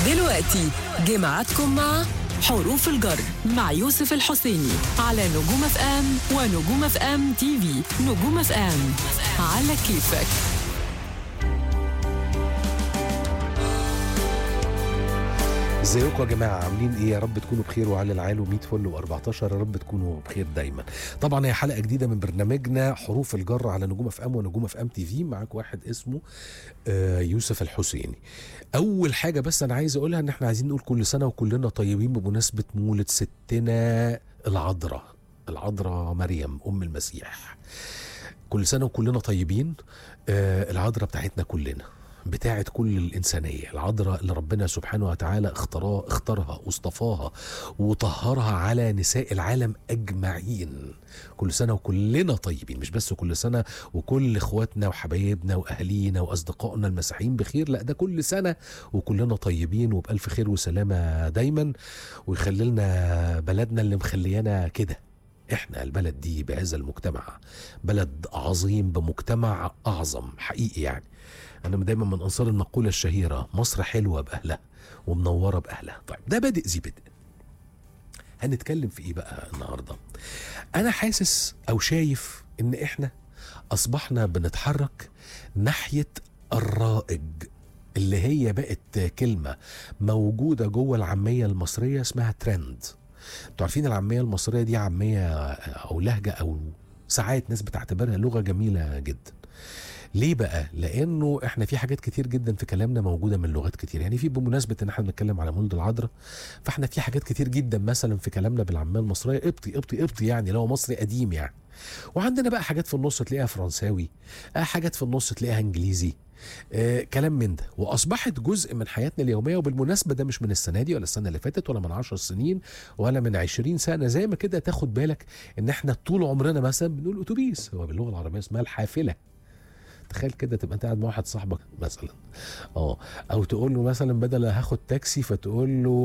دلوقتي جمعتكم مع حروف الجر مع يوسف الحسيني على نجوم اف ام ونجوم اف ام تي في نجوم اف ام على كيفك ازيكم يا جماعه عاملين ايه يا رب تكونوا بخير وعلى العال و100 فل و14 يا رب تكونوا بخير دايما طبعا هي حلقه جديده من برنامجنا حروف الجر على نجوم اف ام ونجوم اف ام تي في معاك واحد اسمه آه يوسف الحسيني اول حاجه بس انا عايز اقولها ان احنا عايزين نقول كل سنه وكلنا طيبين بمناسبه مولد ستنا العذراء العذراء مريم ام المسيح كل سنه وكلنا طيبين آه العذراء بتاعتنا كلنا بتاعت كل الإنسانية العذراء اللي ربنا سبحانه وتعالى اختارها اختارها واصطفاها وطهرها على نساء العالم أجمعين كل سنة وكلنا طيبين مش بس كل سنة وكل إخواتنا وحبايبنا وأهالينا وأصدقائنا المسيحيين بخير لا ده كل سنة وكلنا طيبين وبألف خير وسلامة دايما ويخلي لنا بلدنا اللي مخليانا كده احنا البلد دي بهذا المجتمع بلد عظيم بمجتمع اعظم حقيقي يعني انا دايما من انصار المقوله الشهيره مصر حلوه باهلها ومنوره باهلها طيب ده بادئ ذي بدء هنتكلم في ايه بقى النهارده انا حاسس او شايف ان احنا اصبحنا بنتحرك ناحيه الرائج اللي هي بقت كلمه موجوده جوه العاميه المصريه اسمها ترند انتوا عارفين العاميه المصريه دي عاميه او لهجه او ساعات ناس بتعتبرها لغه جميله جدا ليه بقى؟ لانه احنا في حاجات كتير جدا في كلامنا موجوده من لغات كتير، يعني في بمناسبه ان احنا بنتكلم على مولد العذراء فاحنا في حاجات كتير جدا مثلا في كلامنا بالعاميه المصريه قبطي قبطي قبطي يعني لو مصري قديم يعني. وعندنا بقى حاجات في النص تلاقيها فرنساوي، آه حاجات في النص تلاقيها انجليزي. آه كلام من ده واصبحت جزء من حياتنا اليوميه وبالمناسبه ده مش من السنه دي ولا السنه اللي فاتت ولا من عشر سنين ولا من عشرين سنه زي ما كده تاخد بالك ان احنا طول عمرنا مثلا بنقول اتوبيس هو باللغه العربيه اسمها الحافله تخيل كده تبقى انت قاعد مع واحد صاحبك مثلا اه او تقول له مثلا بدل هاخد تاكسي فتقول له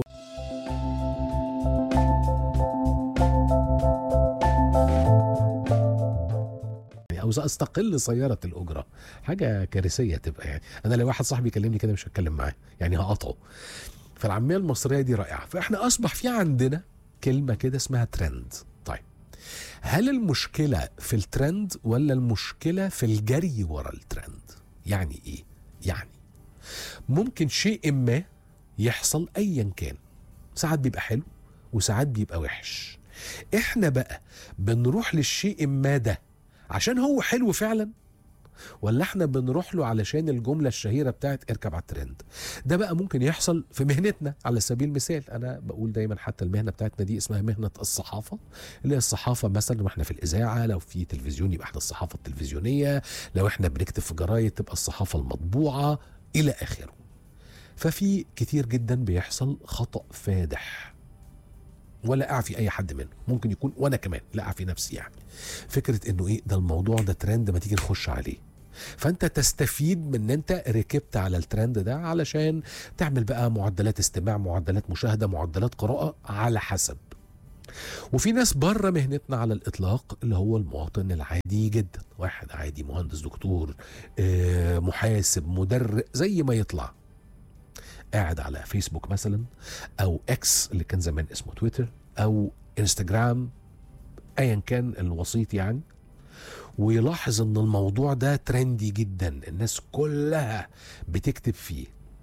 او استقل سياره الاجره حاجه كارثيه تبقى يعني انا لو واحد صاحبي يكلمني كده مش هتكلم معاه يعني هقطعه فالعاميه المصريه دي رائعه فاحنا اصبح في عندنا كلمه كده اسمها ترند طيب هل المشكله في الترند ولا المشكله في الجري ورا الترند يعني ايه يعني ممكن شيء ما يحصل ايا كان ساعات بيبقى حلو وساعات بيبقى وحش احنا بقى بنروح للشيء ما ده عشان هو حلو فعلا ولا احنا بنروح له علشان الجمله الشهيره بتاعت اركب على الترند ده بقى ممكن يحصل في مهنتنا على سبيل المثال انا بقول دايما حتى المهنه بتاعتنا دي اسمها مهنه الصحافه اللي هي الصحافه مثلا واحنا في الاذاعه لو في تلفزيون يبقى احنا الصحافه التلفزيونيه لو احنا بنكتب في جرايد تبقى الصحافه المطبوعه الى اخره ففي كتير جدا بيحصل خطا فادح ولا اعفي اي حد منه ممكن يكون وانا كمان لا اعفي نفسي يعني فكره انه ايه ده الموضوع ده ترند ما تيجي نخش عليه فانت تستفيد من ان انت ركبت على الترند ده علشان تعمل بقى معدلات استماع معدلات مشاهده معدلات قراءه على حسب وفي ناس بره مهنتنا على الاطلاق اللي هو المواطن العادي جدا واحد عادي مهندس دكتور آه، محاسب مدرب زي ما يطلع قاعد على فيسبوك مثلا او اكس اللي كان زمان اسمه تويتر او انستجرام ايا كان الوسيط يعني ويلاحظ ان الموضوع ده ترندي جدا الناس كلها بتكتب فيه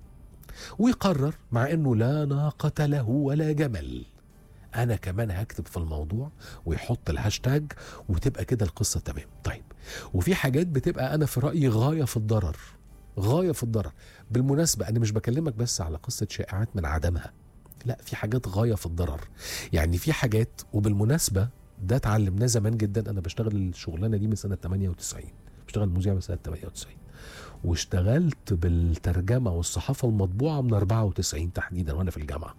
ويقرر مع انه لا ناقة له ولا جمل انا كمان هكتب في الموضوع ويحط الهاشتاج وتبقى كده القصة تمام طيب وفي حاجات بتبقى انا في رأيي غاية في الضرر غاية في الضرر بالمناسبة انا مش بكلمك بس على قصة شائعات من عدمها لا في حاجات غاية في الضرر يعني في حاجات وبالمناسبة ده اتعلمناه زمان جدا انا بشتغل الشغلانه دي من سنه 98 بشتغل مذيع من سنه 98 واشتغلت بالترجمه والصحافه المطبوعه من 94 تحديدا وانا في الجامعه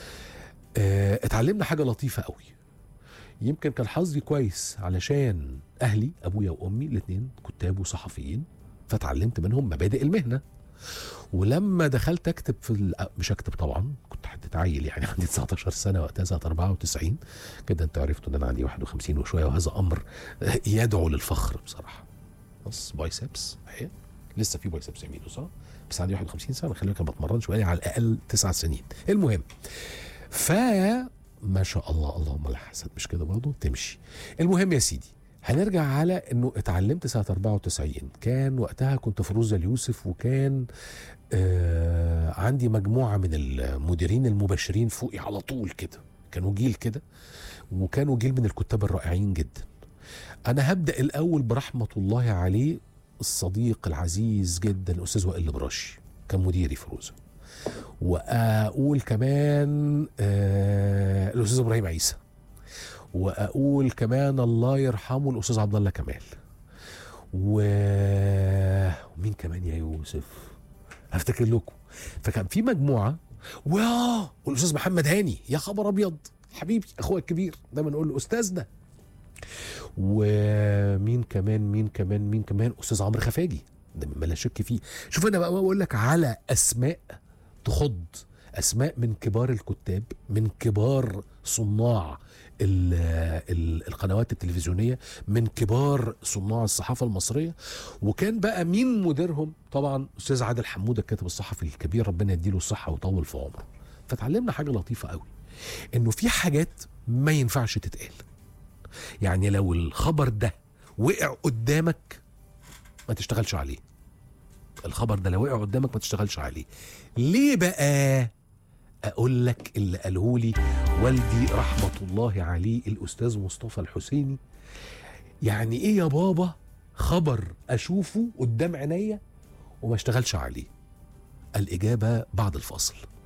اه اتعلمنا حاجه لطيفه قوي يمكن كان حظي كويس علشان اهلي ابويا وامي الاثنين كتاب وصحفيين فتعلمت منهم مبادئ المهنه ولما دخلت اكتب في ال... مش اكتب طبعا كنت حد عيل يعني عندي 19 سنه وقتها سنه 94 كده انت عرفتوا ان انا عندي 51 وشويه وهذا امر يدعو للفخر بصراحه بص بايسبس اهي لسه في بايسبس يمينه صح بس عندي 51 سنه خلي بالك أنا بتمرن شويه على الاقل تسع سنين المهم ف ما شاء الله اللهم لا حسد مش كده برضه تمشي المهم يا سيدي هنرجع على انه اتعلمت سنه 94 كان وقتها كنت في روزا اليوسف وكان آه عندي مجموعه من المديرين المباشرين فوقي على طول كده كانوا جيل كده وكانوا جيل من الكتاب الرائعين جدا انا هبدا الاول برحمه الله عليه الصديق العزيز جدا الاستاذ وائل براشي كان مديري في روزا واقول كمان آه الاستاذ ابراهيم عيسى واقول كمان الله يرحمه الاستاذ عبد الله كمال و... ومين كمان يا يوسف هفتكر لكم فكان في مجموعه واه والاستاذ محمد هاني يا خبر ابيض حبيبي اخويا الكبير دايما نقول له استاذنا ومين كمان مين كمان مين كمان استاذ عمرو خفاجي ده ما لا شك فيه شوف انا بقى بقول لك على اسماء تخض اسماء من كبار الكتاب من كبار صناع ال ال القنوات التلفزيونيه من كبار صناع الصحافه المصريه وكان بقى مين مديرهم طبعا استاذ عادل حموده الكاتب الصحفي الكبير ربنا يديله الصحه ويطول في عمره فتعلمنا حاجه لطيفه قوي انه في حاجات ما ينفعش تتقال يعني لو الخبر ده وقع قدامك ما تشتغلش عليه الخبر ده لو وقع قدامك ما تشتغلش عليه ليه بقى اقول لك اللي قاله لي والدي رحمه الله عليه الاستاذ مصطفى الحسيني يعني ايه يا بابا خبر اشوفه قدام عينيا وما اشتغلش عليه الاجابه بعد الفاصل